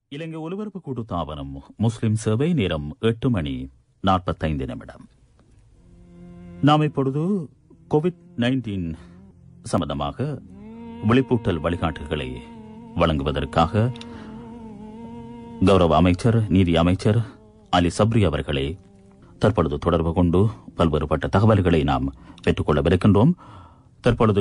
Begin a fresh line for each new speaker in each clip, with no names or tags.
இலங்கை ஒலிபரப்பு கூட்டுத்தாபனம் முஸ்லிம் சேவை நேரம் எட்டு மணி நாற்பத்தைந்து நிமிடம் நாம் இப்பொழுது கோவிட் நைன்டீன் சம்பந்தமாக விழிப்பூட்டல் வழிகாட்டுகளை வழங்குவதற்காக கௌரவ அமைச்சர் நீதி அமைச்சர் அலி சப்ரி அவர்களை தற்பொழுது தொடர்பு கொண்டு பல்வேறுபட்ட தகவல்களை நாம் பெற்றுக்கொள்ளவிருக்கின்றோம் தற்பொழுது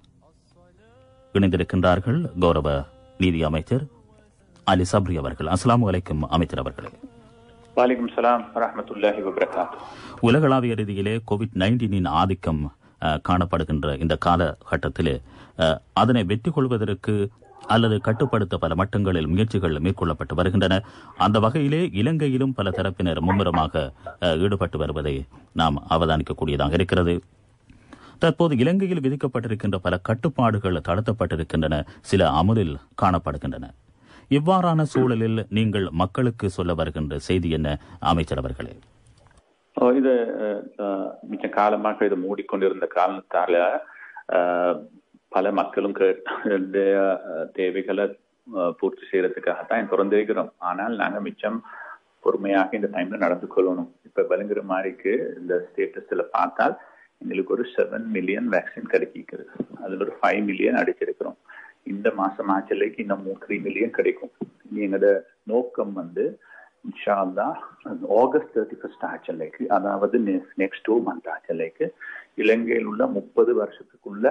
இணைந்திருக்கின்றார்கள் கௌரவ நீதி அமைச்சர் அலி சப்ரி அவர்கள் அஸ்லாம் வலைக்கும் அமைச்சர் அவர்களே
வாலிகும் சலாம் வரமத்துல்லாஹி வபரகாத்து
உலகளாவிய ரீதியிலே கோவிட் நைன்டீனின் ஆதிக்கம் அஹ், காணப்படுகின்ற இந்த காலகட்டத்திலே அஹ், அதனை வெற்றி கொள்வதற்கு அல்லது கட்டுப்படுத்த பல மட்டங்களில் முயற்சிகள் மேற்கொள்ளப்பட்டு வருகின்றன அந்த வகையிலே இலங்கையிலும் பல தரப்பினர் மும்முரமாக அஹ், ஈடுபட்டு வருவதை நாம் அவதானிக்கக்கூடியதாக இருக்கிறது தற்போது இலங்கையில் விதிக்கப்பட்டிருக்கின்ற பல கட்டுப்பாடுகள் தளர்த்தப்பட்டிருக்கின்றன சில அமுலில் காணப்படுகின்றன இவ்வாறான சூழலில் நீங்கள் மக்களுக்கு சொல்ல வருகின்ற செய்தி என்ன அமைச்சர் அவர்களே
ஓ, இது அஹ், மிச்ச காலமாக இது மூடிக்கொண்டிருந்த காரணத்தால அஹ், பல மக்களும் கே- தே- அஹ், தேவைகளை அஹ், பூர்த்தி செய்யறதுக்காகத்தான் திறந்திருக்கிறோம் ஆனால் நாங்க மிச்சம் பொறுமையாக இந்த டைம்ல நடந்து கொள்ளணும் இப்ப விளங்குற மாதிரிக்கு இந்த ஸ்டேட்டஸ்ல பார்த்தால் எங்களுக்கு ஒரு செவன் மில்லியன் வேக்சின் கிடைக்கிறது அதுல ஒரு ஃபைவ் மில்லியன் அடிச்சிருக்கிறோம் இந்த மாசம் ஆச்சலைக்கு இன்னும் த்ரீ மில்லியன் கிடைக்கும் இனி எங்களோட நோக்கம் வந்து இன்ஷா அல்லாஹ் ஆகஸ்ட் தேர்ட்டி ஃபர்ஸ்ட் ஆச்சலைக்கு அதாவது நெக்ஸ்ட் டூ மந்த் ஆச்சலைக்கு இலங்கையில் உள்ள முப்பது வருஷத்துக்குள்ள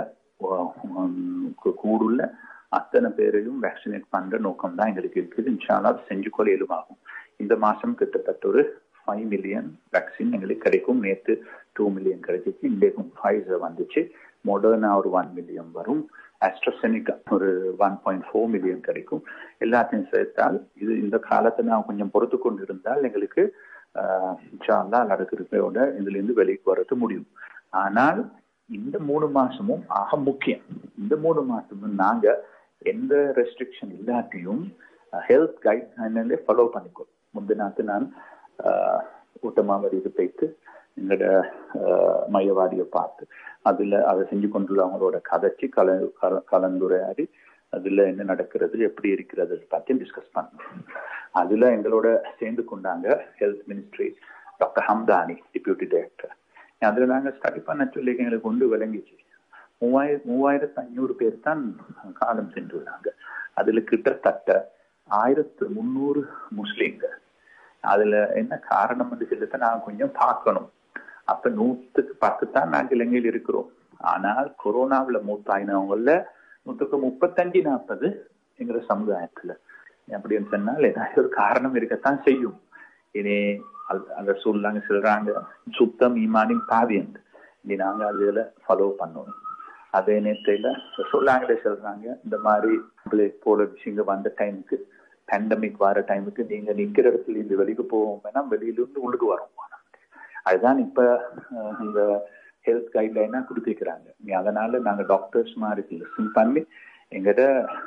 உம், கு- கூடுள்ள அத்தனை பேரையும் வேக்சினேட் பண்ற நோக்கம் தான் எங்களுக்கு இருக்குது இன்ஷா அல்லாஹ் அது செஞ்சு கொள்ள இயலுமாகும் இந்த மாசம் கிட்டத்தட்ட ஒரு ஃபைவ் மில்லியன் வேக்சின் எங்களுக்கு கிடைக்கும் நேற்று டூ மில்லியன் கிடைச்சிச்சு இன்றைக்கும் ஃபைசர் வந்துச்சு மொடர்னா ஒரு ஒன் மில்லியன் வரும் ஆஸ்ட்ரசெனிகா ஒரு ஒன் பாயிண்ட் ஃபோர் மில்லியன் கிடைக்கும் எல்லாத்தையும் சேர்த்தால் இது இந்த காலத்தை நான் கொஞ்சம் பொறுத்து கொண்டு இருந்தால் எங்களுக்கு ஆஹ், இன்ஷா அல்லாஹ் நடக்கிறதோட இதுல இருந்து வெளியே வரது முடியும் ஆனால் இந்த மூணு மாசமும் ஆக முக்கியம் இந்த மூணு மாசமும் நாங்க எந்த ரெஸ்ட்ரிக்ஷன் இல்லாட்டியும் ஹெல்த் கைட்லைன்ல ஃபாலோ பண்ணிக்கோ முந்தினாத்து நான் ஆஹ், ஊட்டமாவரி இது போய்த்து எங்களோட ஆஹ், மையவாடியை பார்த்து அதுல அதை செஞ்சு கொண்டுள்ளவங்களோட கதைச்சு கல கல- கலந்துரையாடி அதுல என்ன நடக்கிறது எப்படி இருக்கிறது பத்தி டிஸ்கஸ் பண்ணோம் அதுல எங்களோட சேர்ந்து கொண்டாங்க health ministry doctor Hamdani deputy director அதுல நாங்க ஸ்டடி பண்ண சொல்லி எங்களுக்கு கொண்டு விளங்கிச்சு மூவாயிரம் மூவாயிரத்து ஐநூறு பேர் தான் காலம் சென்றுள்ளாங்க அதுல கிட்டத்தட்ட ஆயிரத்து முந்நூறு முஸ்லீம்கள் அதுல என்ன காரணம் சொல்லத்தை நாங்க கொஞ்சம் பார்க்கணும் அப்ப நூத்துக்கு பத்து தான் நாங்க இலங்கையில் இருக்கிறோம் ஆனால் கொரோனாவுல மூத்தாயினவங்கள நூத்துக்கு முப்பத்தஞ்சு நாற்பது எங்கிற சமுதாயத்துல அப்படின்னு சொன்னால் ஏதாவது ஒரு காரணம் இருக்கத்தான் செய்யும் இனி அது- அதை சொல்லாங்க சொல்றாங்க சுத்தம் ஈமானின் பாவியன் இனி நாங்க அதுல ஃபாலோ பண்ணணும் அதே நேரத்துல சொல்லாங்களே சொல்றாங்க இந்த மாதிரி உங்களுக்கு போல விஷயங்கள் வந்த டைமுக்கு பேண்டமிக் வர டைமுக்கு நீங்க நிக்கிற இடத்துல இருந்து வெளிக்கு போவோம் வேணா வெளியில இருந்து உள்ளுக்கு வரோம் அதுதான் இப்ப அஹ், இந்த ஹெல்த் கைட்லைனா கொடுத்திருக்கிறாங்க நீ அதனால நாங்க டாக்டர்ஸ் மாதிரி லிசன் பண்ணி எங்கிட்ட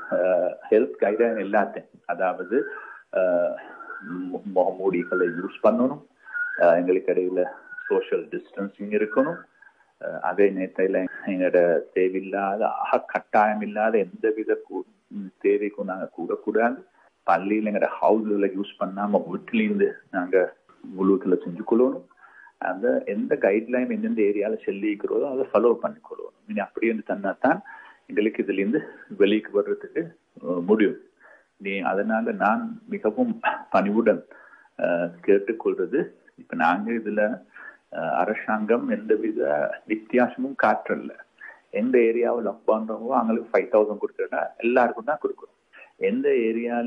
ஹெல்த் கைட்லைன் எல்லாத்தையும் அதாவது அஹ், மு- முகமூடிகளை யூஸ் பண்ணணும் அஹ், எங்களுக்கு இடையில சோஷியல் டிஸ்டன்சிங் இருக்கணும் அஹ், அதே நேரத்தில் எங்களோட தேவையில்லாத ஆக கட்டாயம் இல்லாத எந்த வித கூ- ம், தேவைக்கும் நாங்க கூடக்கூடாது பள்ளியில எங்களோட ஹவுஸ்ல யூஸ் பண்ணாம வீட்டிலிருந்து நாங்க முழுவதுல செஞ்சு கொள்ளணும் அந்த எந்த கைட்லைன் எந்தெந்த ஏரியால சொல்லிக்கிறதோ அதை ஃபாலோ பண்ணிக்கொள்ளணும் இனி அப்படி என்று தன்னாதான் எங்களுக்கு இதுல இருந்து வெளிக்கு வர்றதுக்கு அஹ், முடியும் நீ அதனால நான் மிகவும் பணிவுடன் அஹ், கேட்டுக்கொள்றது இப்ப நாங்க இதுல அஹ், அரசாங்கம் எந்தவித வித்தியாசமும் காற்றல்ல எந்த ஏரியாவில் லாக் பண்றோமோ அவங்களுக்கு ஃபைவ் தௌசண்ட் கொடுக்குறா எல்லாருக்கும் தான் கொடுக்குறோம் எந்த ஏரியால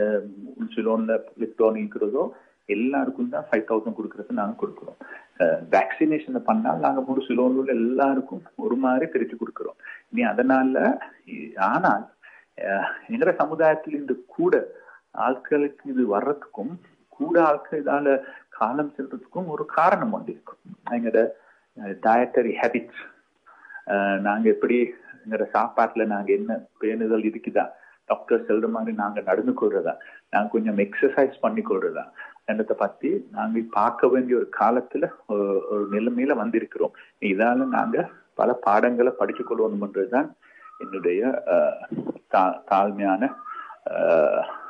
சிலோன்ல லிப்டோன் இருக்கிறதோ எல்லாருக்கும் தான் ஃபைவ் தௌசண்ட் கொடுக்கறது நாங்க கொடுக்குறோம் வேக்சினேஷன் பண்ணால் நாங்க மூணு சிலோன்ல உள்ள எல்லாருக்கும் ஒரு மாதிரி பிரிச்சு கொடுக்குறோம் இனி அதனால இ- ஆனால் அஹ், எங்கட சமுதாயத்தில் இந்த கூட ஆட்களுக்கு இது வர்றதுக்கும் கூட ஆட்கள் இதால காலம் செல்றதுக்கும் ஒரு காரணம் ஒன்று இருக்கும் எங்கட டயட்டரி ஹேபிட்ஸ் நாங்க எப்படி எங்கட சாப்பாட்டுல நாங்க என்ன பேணுதல் இருக்குதா டாக்டர் சொல்ற மாதிரி நாங்க நடந்து கொள்றதா நாங்க கொஞ்சம் எக்ஸசைஸ் பண்ணி கொள்றதா என்னத்தை பத்தி நாங்க பார்க்க வேண்டிய ஒரு காலத்துல ஒரு- ஒரு நிலைமையில வந்திருக்கிறோம் இதால நாங்க பல பாடங்களை படிச்சு கொள்வோம்ன்றதுதான் என்னுடைய அஹ், தா- தாழ்மையான அஹ்,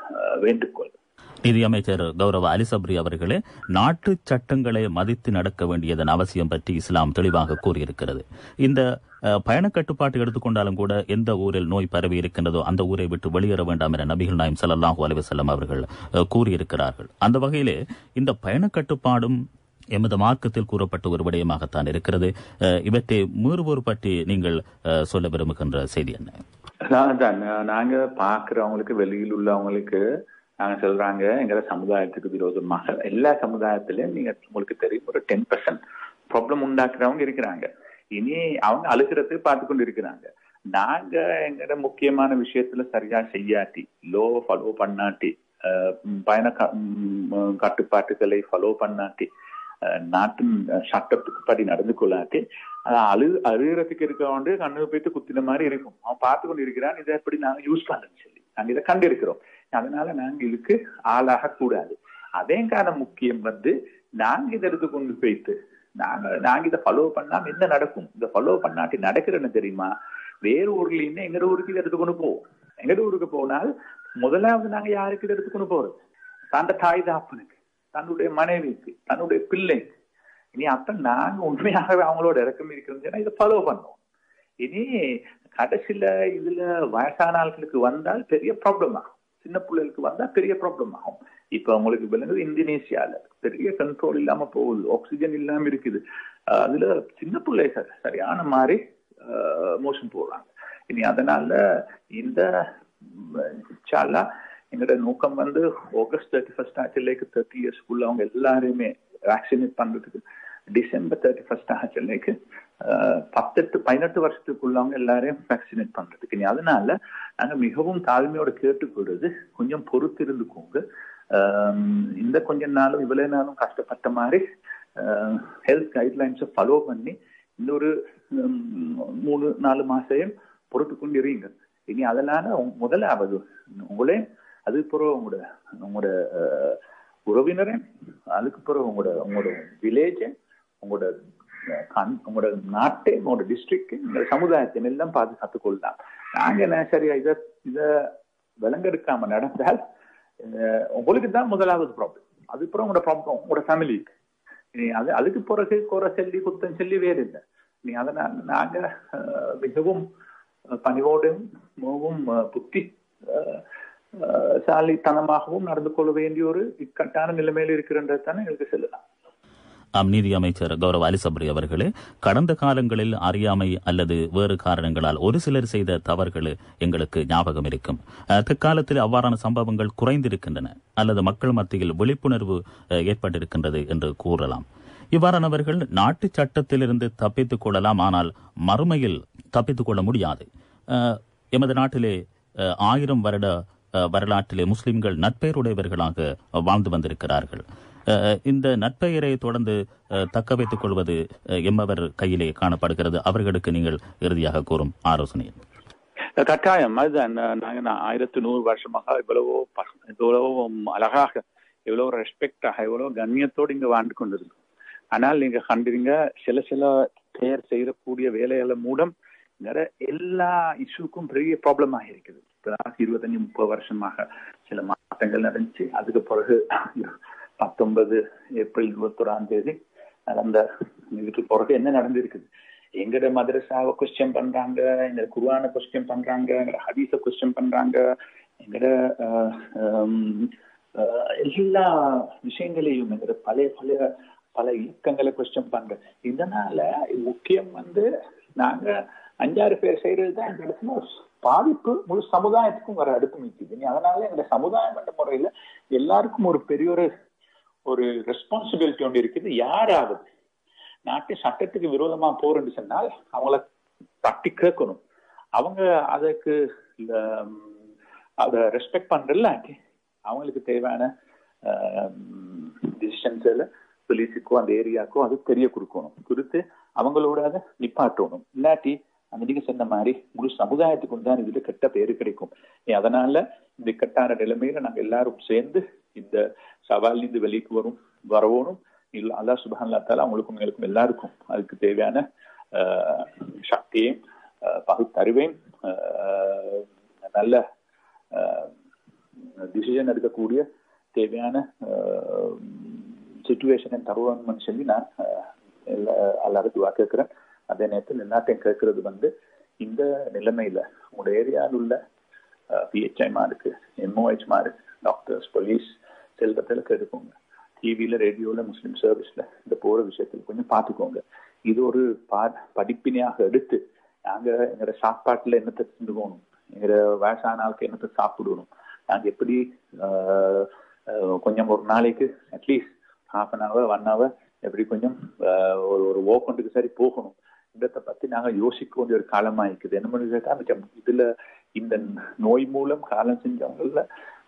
வேண்டுகோள்
நிதியமைச்சர் கௌரவ அலிசப்ரி அவர்களே நாட்டு சட்டங்களை மதித்து நடக்க வேண்டியதன் அவசியம் பற்றி இஸ்லாம் தெளிவாக கூறியிருக்கிறது இந்த பயண கட்டுப்பாட்டு எடுத்துக்கொண்டாலும் கூட எந்த ஊரில் நோய் பரவி இருக்கின்றதோ அந்த ஊரை விட்டு வெளியேற வேண்டாம் என நபிகள் நாயம் சல்லாஹூ அலிவசல்லம் அவர்கள் கூறியிருக்கிறார்கள் அந்த வகையிலே இந்த பயண கட்டுப்பாடும் எமது மார்க்கத்தில் கூறப்பட்ட ஒரு விடயமாகத்தான் இருக்கிறது இவற்றை மீறுவோர் பற்றி நீங்கள் சொல்ல விரும்புகின்ற செய்தி என்ன
நாங்க பாக்குறவங்களுக்கு வெளியில் உள்ளவங்களுக்கு நாங்க சொல்றாங்க எங்க சமுதாயத்துக்கு விரோதமாக எல்லா சமுதாயத்திலயும் நீங்க உங்களுக்கு தெரியும் ஒரு டென் பர்சன்ட் ப்ராப்ளம் உண்டாக்குறவங்க இருக்கிறாங்க இனி அவங்க அழுகிறதுக்கு பார்த்து கொண்டு இருக்கிறாங்க நாங்க எங்கட முக்கியமான விஷயத்துல சரியா செய்யாட்டி லோ ஃபாலோ பண்ணாட்டி பயண கட்டுப்பாட்டுகளை ஃபாலோ பண்ணாட்டி நாட்டின் சட்டத்துக்கு படி நடந்து கொள்ளாட்டி அழு அழுகிறதுக்கு இருக்கவண்டு கண்ணு போயிட்டு குத்தின மாதிரி இருக்கும் அவன் பார்த்து கொண்டு இருக்கிறான் இதை எப்படி நாங்க யூஸ் பண்ணணும்னு சொல்லி நாங்க இதை கண்டு இருக்கிறோம் அதனால நாங்க இதுக்கு ஆளாக கூடாது அதே காரணம் முக்கியம் வந்து நாங்க இதை எடுத்து கொண்டு போயிட்டு நாங்க நாங்க இதை ஃபாலோ பண்ணாம என்ன நடக்கும் இதை ஃபாலோ பண்ணாட்டி நடக்கிறன்னு தெரியுமா வேறு ஊர்ல இருந்து எங்க ஊருக்கு இதை எடுத்து கொண்டு போவோம் எங்க ஊருக்கு போனால் முதலாவது நாங்க யாருக்கு இதை எடுத்து கொண்டு போறது தந்த தாய் தாப்பனுக்கு தன்னுடைய மனைவிக்கு தன்னுடைய பிள்ளைக்கு இனி அப்ப நாங்க உண்மையாகவே அவங்களோட இறக்கம் இருக்கிறது இதை ஃபாலோ பண்ணோம் இனி கடைசியில இதுல வயசான ஆட்களுக்கு வந்தால் பெரிய ப்ராப்ளம் ஆகும் சின்ன பிள்ளைகளுக்கு வந்தா பெரிய ப்ராப்ளம் ஆகும் இப்ப அவங்களுக்கு விளங்குது இந்தோனேசியால பெரிய கண்ட்ரோல் இல்லாம போகுது ஆக்சிஜன் இல்லாம இருக்குது அதுல சின்ன பிள்ளைகள் சரியான மாதிரி மோஷன் போடுறாங்க இனி அதனால இந்த சாலா எங்களோட நோக்கம் வந்து ஆகஸ்ட் தேர்ட்டி ஃபர்ஸ்ட் ஆச்சுலேக்கு தேர்ட்டி இயர்ஸ்க்குள்ள அவங்க எல்லாருமே வேக்சினேட் பண்றதுக்கு டிசம்பர் தேர்ட்டி ஃபர்ஸ்ட் ஆச்சுலேக்கு பத்தெட்டு பதினெட்டு வருஷத்துக்குள்ளவங்க எல்லாரையும் வேக்சினேட் பண்றதுக்கு நீ அதனால நாங்க மிகவும் தாழ்மையோட கேட்டுக்கொள்றது கொஞ்சம் பொறுத்து இருந்துக்கோங்க இந்த கொஞ்ச நாளும் இவ்வளவு நாளும் கஷ்டப்பட்ட மாதிரி ஹெல்த் கைட்லைன்ஸை ஃபாலோ பண்ணி இன்னொரு மூணு நாலு மாசம் பொறுத்து கொண்டு இருங்க இனி அதனால முதலாவது உங்களே அதுக்கு பிறகு உங்களோட உங்களோட உறவினரே அதுக்கு பிறகு உங்களோட உங்களோட வில்லேஜ் உங்களோட உங்களோட நாட்டை உங்களோட டிஸ்ட்ரிக்ட் உங்களோட சமுதாயத்தை எல்லாம் பாதுகாத்துக் கொள்ளலாம் நாங்க என்ன சரியா இத இத விலங்கெடுக்காம நடந்தால் உங்களுக்கு தான் முதலாவது ப்ராப்ளம் அதுக்கப்புறம் உங்களோட ப்ராப்ளம் உங்களோட ஃபேமிலிக்கு நீ அது அதுக்கு பிறகு குறை சொல்லி குத்தம் சொல்லி வேறு இல்லை நீ அதனால நாங்க மிகவும் பணிவோடும் மிகவும் புத்தி சாலித்தனமாகவும் நடந்து கொள்ள வேண்டிய ஒரு இக்கட்டான நிலைமையில் இருக்கிறன்றது தானே எங்களுக்கு சொல்லலாம்
நீதி அமைச்சர் கௌரவ அலிசபரி அவர்களே கடந்த காலங்களில் அறியாமை அல்லது வேறு காரணங்களால் ஒரு சிலர் செய்த தவறுகள் எங்களுக்கு ஞாபகம் இருக்கும் தற்காலத்தில் அவ்வாறான சம்பவங்கள் குறைந்திருக்கின்றன அல்லது மக்கள் மத்தியில் விழிப்புணர்வு ஏற்பட்டிருக்கின்றது என்று கூறலாம் இவ்வாறானவர்கள் நாட்டு சட்டத்திலிருந்து தப்பித்துக் கொள்ளலாம் ஆனால் மறுமையில் தப்பித்துக் கொள்ள முடியாது எமது நாட்டிலே ஆயிரம் வருட வரலாற்றிலே முஸ்லிம்கள் நட்பெயருடையவர்களாக வாழ்ந்து வந்திருக்கிறார்கள் இந்த நட்பெயரை தொடர்ந்து தக்க வைத்துக் கொள்வது எம்மவர் கையிலே காணப்படுகிறது அவர்களுக்கு நீங்கள் இறுதியாக கூறும் ஆலோசனை
கட்டாயம் அதுதான் நாங்க ஆயிரத்தி நூறு வருஷமாக இவ்வளவோ இவ்வளவோ அழகாக எவ்வளவு ரெஸ்பெக்டாக எவ்வளவு கண்ணியத்தோடு இங்க வாழ்ந்து கொண்டிருக்கோம் ஆனால் நீங்க கண்டிருங்க சில சில பேர் செய்யக்கூடிய வேலைகளை மூலம் எல்லா இஷ்யூக்கும் பெரிய ப்ராப்ளம் ஆகிருக்குது இருபத்தஞ்சு முப்பது வருஷமாக சில மாற்றங்கள் நடந்துச்சு அதுக்கு பிறகு பத்தொன்பது ஏப்ரல் இருபத்தொராம் தேதி நடந்த இதுக்கு பிறகு என்ன நடந்திருக்குது எங்கட மதரசாவை கொஸ்டின் பண்றாங்க எங்க குருவான கொஸ்டின் பண்றாங்க எங்கட ஹதீஸ கொஸ்டின் பண்றாங்க எங்கட எல்லா விஷயங்களையும் எங்கட பழைய பழைய பல இயக்கங்களை கொஸ்டின் பண்ற இதனால முக்கியம் வந்து நாங்க அஞ்சாறு பேர் செய்யறது தான் இந்த இடத்துல பாதிப்பு முழு சமுதாயத்துக்கும் வர அடுத்து நிற்குது அதனால எங்க சமுதாயம் என்ற முறையில எல்லாருக்கும் ஒரு பெரிய ஒரு ஒரு ரெஸ்பான்சிபிலிட்டி ஒன்று இருக்குது யாராவது நாட்டு சட்டத்துக்கு விரோதமா போறேன்னு சொன்னால் அவங்கள தட்டி கேட்கணும் அவங்க அதுக்கு அதை ரெஸ்பெக்ட் பண்றலாட்டி அவங்களுக்கு தேவையான டிசிஷன்ஸ்ல போலீஸுக்கோ அந்த ஏரியாக்கோ அது தெரிய கொடுக்கணும் கொடுத்து அவங்களோட அதை நிப்பாட்டணும் இல்லாட்டி அந்த நீங்க சொன்ன மாதிரி முழு சமுதாயத்துக்கும் தான் இதுல கெட்ட பேரு கிடைக்கும் அதனால இந்த கட்டான நிலைமையில நாங்க எல்லாரும் சேர்ந்து இந்த சவால் இருந்து வெளிக்கு வரும் வரவோனும் இல்ல அல்லா சுபான்லா தால அவங்களுக்கும் எங்களுக்கும் எல்லாருக்கும் அதுக்கு தேவையான சக்தியையும் பகுத்தறிவையும் நல்ல டிசிஷன் எடுக்கக்கூடிய தேவையான சுச்சுவேஷனை தருவாங்கன்னு சொல்லி நான் எல்லாரும் துவா கேட்கிறேன் அதே நேரத்தில் எல்லாத்தையும் கேட்கறது வந்து இந்த நிலைமையில உங்களோட ஏரியாவில் உள்ள பிஹெச்ஐமா இருக்கு எம்ஓஹெச்மா இருக்கு டாக்டர்ஸ் போலீஸ் செல்வத்தில் கேட்டுக்கோங்க டிவியில ரேடியோல முஸ்லீம் சர்வீஸ்ல இந்த போற விஷயத்தில் கொஞ்சம் பார்த்துக்கோங்க இது ஒரு பா படிப்பினையாக எடுத்து நாங்க எங்களோட சாப்பாட்டுல என்னத்தை செஞ்சுக்கணும் எங்களோட வயசான ஆளுக்கு என்னத்தை சாப்பிடணும் நாங்க எப்படி கொஞ்சம் ஒரு நாளைக்கு at least half an hour one hour எப்படி கொஞ்சம் ஒரு ஒரு ஓக்கொண்டுக்கு சரி போகணும் இடத்தை பத்தி நாங்க யோசிக்க வேண்டிய ஒரு காலமா இருக்குது என்ன பண்ணி கேட்டா இதுல இந்த நோய் மூலம் காலம் செஞ்சவங்கள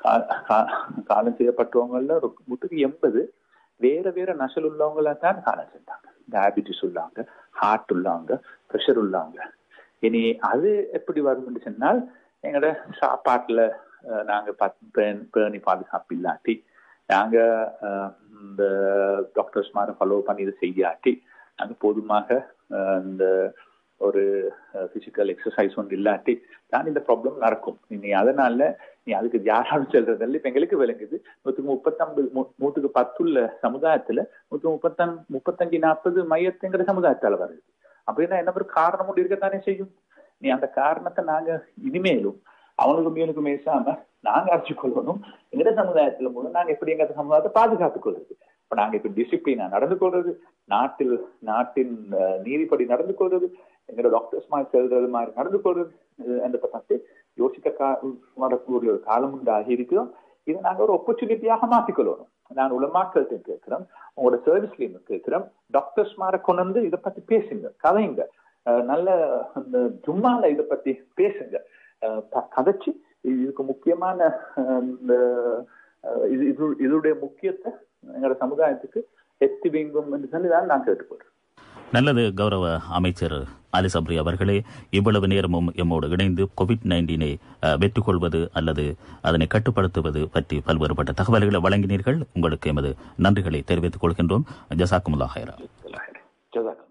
காலம் செய்யப்பட்டவங்கள ஒரு நூற்றுக்கு எண்பது வேற வேற நசல் உள்ளவங்கள தான் காலம் செஞ்சாங்க டயபிட்டிஸ் உள்ளாங்க ஹார்ட் உள்ளாங்க ப்ரெஷர் உள்ளாங்க இனி அது எப்படி வரும்னு சொன்னால் எங்களோட சாப்பாட்டுல நாங்க பேணி பாதுகாப்பு இல்லாட்டி நாங்க இந்த டாக்டர்ஸ் மாதிரி ஃபாலோ பண்ணி இதை செய்யாட்டி நாங்க போதுமாக இந்த ஒரு பிசிக்கல் எக்ஸசைஸ் ஒன்று இல்லாட்டி தான் இந்த ப்ராப்ளம் நடக்கும் நீ அதனால நீ அதுக்கு யாராலும் சொல்றதில்ல இப்ப எங்களுக்கு விளங்குது நூத்துக்கு முப்பத்தம்பது நூத்துக்கு பத்துள்ள சமுதாயத்துல நூத்துக்கு முப்பத்தன் முப்பத்தஞ்சு நாற்பது மையத்துங்கிற சமுதாயத்தால வருது அப்படின்னா என்ன ஒரு காரணம் ஒன்று இருக்கத்தானே செய்யும் நீ அந்த காரணத்தை நாங்க இனிமேலும் அவனுக்கும் மீனுக்கும் மேசாம நாங்க அரைச்சு கொள்ளணும் எங்கட சமுதாயத்துல மூலம் நாங்க எப்படி எங்க சமுதாயத்தை பாதுகாத்துக் கொள்றது இப்ப நாங்க இப்ப டிசிப்ளினா நடந்து கொள்றது நாட்டில் நாட்டின் நீதிப்படி நடந்து கொள்றது எங்களோட டாக்டர்ஸ் மாதிரி செல்றது மாதிரி நடந்து கொள்றது அந்த பத்தி யோசிக்க கா வரக்கூடிய ஒரு காலம் உண்டாகி இருக்கிறோம் இதை நாங்க ஒரு ஆப்பர்ச்சுனிட்டியாக மாத்திக்கொள்ளணும் நான் உலமாக்கள்கிட்ட கேட்கிறோம் உங்களோட சர்வீஸ்லயும் கேட்கிறோம் டாக்டர்ஸ் மாற கொண்டு வந்து இதை பத்தி பேசுங்க கதைங்க நல்ல அந்த ஜும்மால இதை பத்தி பேசுங்க கதைச்சு இதுக்கு முக்கியமான இந்த இது இது இதனுடைய முக்கியத்தை எங்களோட சமுதாயத்துக்கு எத்தி வீங்கும் என்று சொல்லி தான் நான் கேட்டுக்கொள்றேன்
நல்லது கௌரவ அமைச்சர் அலி சப்ரி அவர்களே இவ்வளவு நேரமும் எம்மோடு இணைந்து கோவிட் நைன்டீனை வெற்றி கொள்வது அல்லது அதனை கட்டுப்படுத்துவது பற்றி பல்வேறுபட்ட தகவல்களை வழங்கினீர்கள் உங்களுக்கு எமது நன்றிகளை தெரிவித்துக் கொள்கின்றோம் ஜசாக்குமுல்லா ஹைரா
ஜசாக்கம்